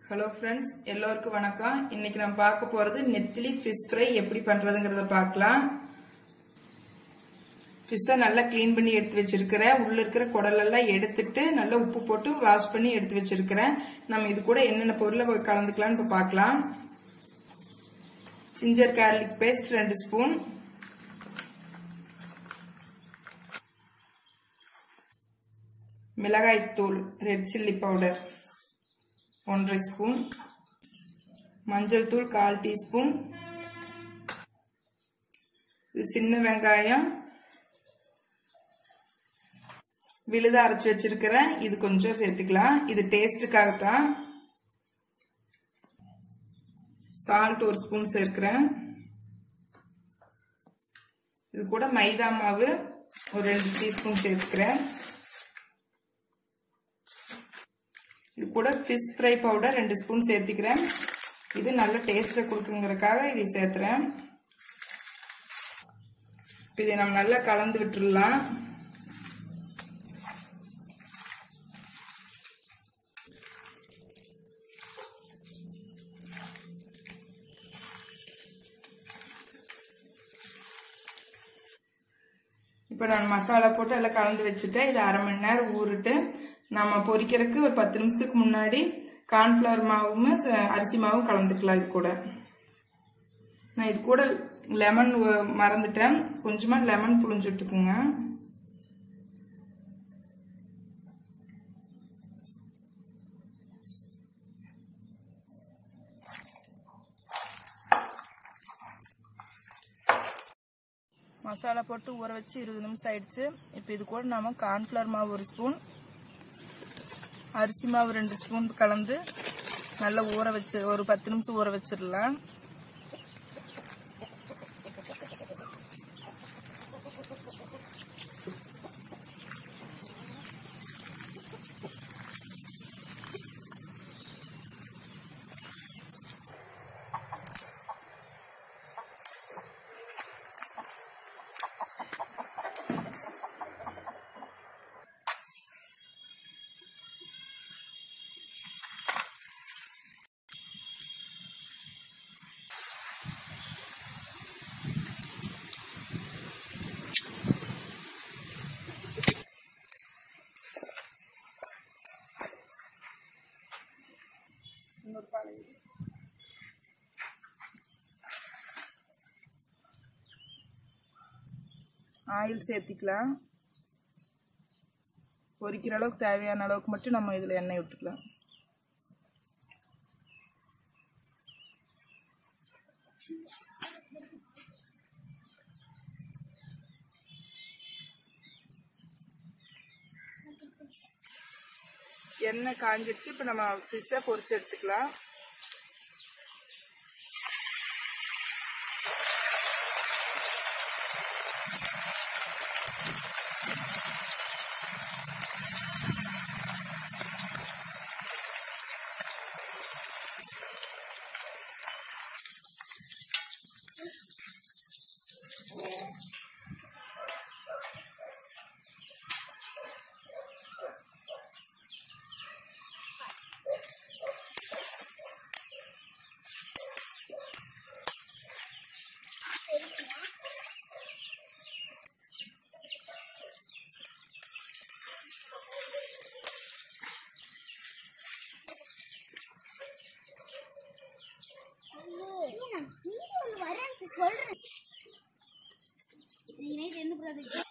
hello friends எல்லோருக்கும் வணக்கம் இன்னைக்கு நம்ம பார்க்க போறது நெத்திலி ஃபிஷ் ஃப்ரை எப்படி பண்றதுங்கிறத பார்க்கலாம் ஃபிஷ்ஷை நல்லா க்ளீன் பண்ணி எடுத்து வச்சிருக்கிறேன் உள்ள இருக்கிற குடலெல்லாம் எடுத்துட்டு நல்லா உப்பு போட்டு வாஷ் பண்ணி எடுத்து வச்சிருக்கிறேன் நம்ம இது கூட என்னென்ன பொருளை கலந்துக்கலாம்னு இப்போ பார்க்கலாம் ஜிஞ்சர் கார்லிக் பேஸ்ட் ரெண்டு ஸ்பூன் மிளகாய்த்தூள் ரெட் சில்லி பவுடர் ஒன்றரை ஸ்பூன் மஞ்சள் தூள் கால் டீஸ்பூன் இது சின்ன வெங்காயம் விழுத அரைச்சி வச்சிருக்கிறேன் இது கொஞ்சம் சேர்த்துக்கலாம் இது டேஸ்ட்டுக்காகத்தான் சால்ட் ஒரு ஸ்பூன் சேர்க்கிறேன் இது கூட மைதா மாவு ஒரு ரெண்டு டீஸ்பூன் சேர்த்துக்கிறேன் இது கூட ஃபிஷ் ஃப்ரை பவுடர் ரெண்டு ஸ்பூன் சேர்த்துக்கிறேன் இது நல்ல டேஸ்ட்டை கொடுக்குங்கிறக்காக இதை சேர்த்துறேன் இதை நம்ம நல்லா கலந்து விட்டுடலாம் இப்போ நான் மசாலா போட்டு எல்லாம் கலந்து வச்சுட்டேன் இது அரை மணி நேரம் ஊறிட்டு நம்ம பொரிக்கிறதுக்கு ஒரு பத்து நிமிஷத்துக்கு முன்னாடி கார்ன்ஃப்ளவர் மாவும் அரிசி மாவும் கலந்துக்கலாம் இது கூட நான் இது கூட லெமன் மறந்துட்டேன் கொஞ்சமா லெமன் புழிஞ்சுட்டுக்குங்க மசாலா போட்டு ஊற வச்சு இருபது நிமிஷம் ஆயிடுச்சு இப்போ இது கூட நாம கார்ன்ஃப்ளவர் மாவு ஒரு ஸ்பூன் அரிசி மாவு ரெண்டு ஸ்பூன் கலந்து நல்லா ஊற வச்சு ஒரு பத்து நிமிஷம் ஊற வச்சிடலாம் இன்னொரு பாலை ஆயில் சேர்த்திக்கலாம் பொரிக்கிற அளவுக்கு தேவையான அளவுக்கு மட்டும் நம்ம இதில் எண்ணெய் விட்டுக்கலாம் எண்ணெய் காஞ்சிடுச்சு இப்போ நம்ம ஃபிஷ்ஷை பொரிச்சு எடுத்துக்கலாம் சொல்றேன் நீ நைட் என்ன ப்ராஜெக்ட்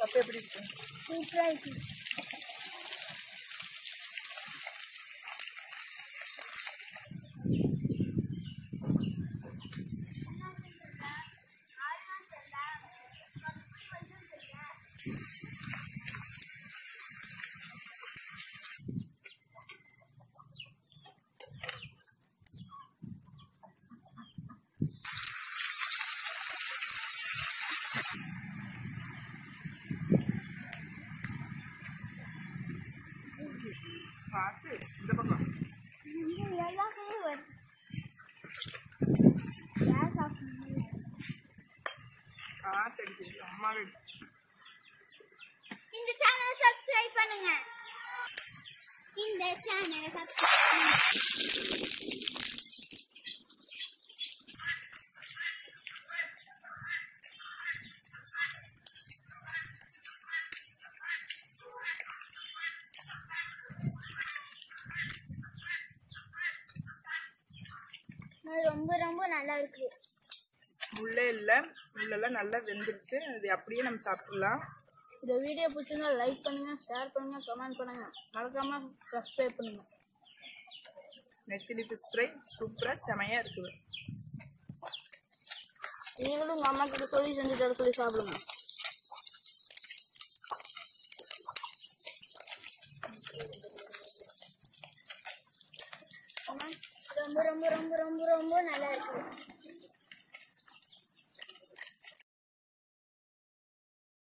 அப்ப எப்படி இருக்கு சூப்பரா இருக்கு பார்த்து இந்த பக்கம் இது எல்லாமே வருது கேஸ் ஆஃப் பண்ணி காத்து அடிக்குது அம்மாவே இந்த சேனலை சப்ஸ்கிரைப் பண்ணுங்க இந்த சேனலை சப்ஸ்கிரைப் ரொம்ப ரொம்ப நல்லா இருக்கு முள்ளே இல்லை முள்ளெல்லாம் நல்லா வெந்துருச்சு இது அப்படியே நம்ம சாப்பிடலாம் இந்த வீடியோ பிடிச்சிருந்தா லைக் பண்ணுங்க ஷேர் பண்ணுங்க கமெண்ட் பண்ணுங்க மறக்காம சப்ஸ்கிரைப் பண்ணுங்க நெத்திலி ஃபிஷ் ஃப்ரை சூப்பராக செமையாக இருக்குது நீங்களும் உங்க அம்மா கிட்ட சொல்லி செஞ்சு தர சொல்லி சாப்பிடுங்க ரொம்ப ரொம்ப ரொம்ப ரொம்ப ரொம்ப நல்லா இருக்கு